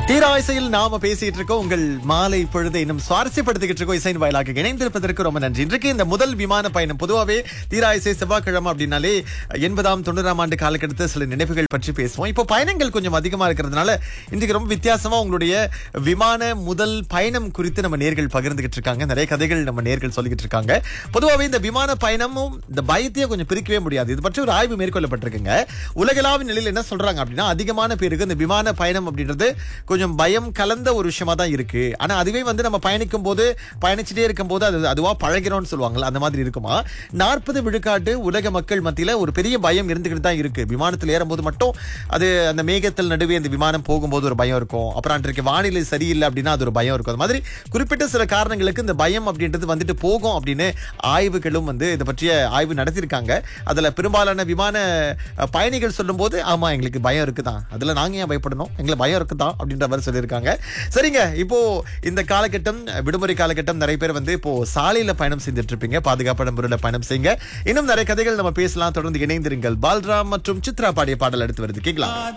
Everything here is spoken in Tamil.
தீராய்சையில் நாம பேசிட்டு இருக்கோம் உங்கள் மாலை பொழுதை இன்னும் சுவாரஸ்யப்படுத்திக்கிட்டு இருக்கோம் இசையின் வாயிலாக இணைந்திருப்பதற்கு ரொம்ப நன்றி இன்றைக்கு இந்த முதல் விமான பயணம் பொதுவாகவே தீராய்சை செவ்வாய்க்கிழமை அப்படின்னாலே எண்பதாம் தொண்ணூறாம் ஆண்டு காலகட்டத்தில் சில நினைவுகள் பற்றி பேசுவோம் இப்போ பயணங்கள் கொஞ்சம் அதிகமா இருக்கிறதுனால இன்றைக்கு ரொம்ப வித்தியாசமா உங்களுடைய விமான முதல் பயணம் குறித்து நம்ம நேர்கள் பகிர்ந்துகிட்டு இருக்காங்க நிறைய கதைகள் நம்ம நேர்கள் சொல்லிக்கிட்டு இருக்காங்க பொதுவாகவே இந்த விமான பயணமும் இந்த பயத்தையே கொஞ்சம் பிரிக்கவே முடியாது இது பற்றி ஒரு ஆய்வு மேற்கொள்ளப்பட்டிருக்குங்க உலகளாவிய நிலையில் என்ன சொல்றாங்க அப்படின்னா அதிகமான பேருக்கு இந்த விமான பயணம் அப்படின்றது கொஞ்சம் பயம் கலந்த ஒரு விஷயமா தான் இருக்கு ஆனா அதுவே வந்து நம்ம பயணிக்கும் போது பயணிச்சுட்டே இருக்கும் போது அது அதுவா பழகிறோம்னு சொல்லுவாங்கல்ல அந்த மாதிரி இருக்குமா நாற்பது விழுக்காட்டு உலக மக்கள் மத்தியில ஒரு பெரிய பயம் இருந்துகிட்டு தான் இருக்கு விமானத்தில் ஏறும்போது மட்டும் அது அந்த மேகத்தில் நடுவே அந்த விமானம் போகும்போது ஒரு பயம் இருக்கும் அப்புறம் அன்றைக்கு வானிலை சரியில்லை அப்படின்னா அது ஒரு பயம் இருக்கும் அது மாதிரி குறிப்பிட்ட சில காரணங்களுக்கு இந்த பயம் அப்படின்றது வந்துட்டு போகும் அப்படின்னு ஆய்வுகளும் வந்து இதை பற்றிய ஆய்வு நடத்தியிருக்காங்க அதுல பெரும்பாலான விமான அஹ், பயணிகள் சொல்லும்போது ஆமா எங்களுக்கு பயம் இருக்குதான் அதுல நாங்க ஏன் பயப்படணும் எங்களுக்கு பயம் இருக்குதான் அப்படின்ற மாதிரி சொல்லியிருக்காங்க சரிங்க இப்போ இந்த காலகட்டம் விடுமுறை காலகட்டம் நிறைய பேர் வந்து இப்போ சாலையில பயணம் செஞ்சுட்டு இருப்பீங்க பாதுகாப்பான முறையில் பயணம் செய்யுங்க இன்னும் நிறைய கதைகள் நம்ம பேசலாம் தொடர்ந்து இணைந்திருங்கள் பால்ராம் மற்றும் சித்ரா பாடிய பாடல் அடுத்து வருது கேட்கலாம்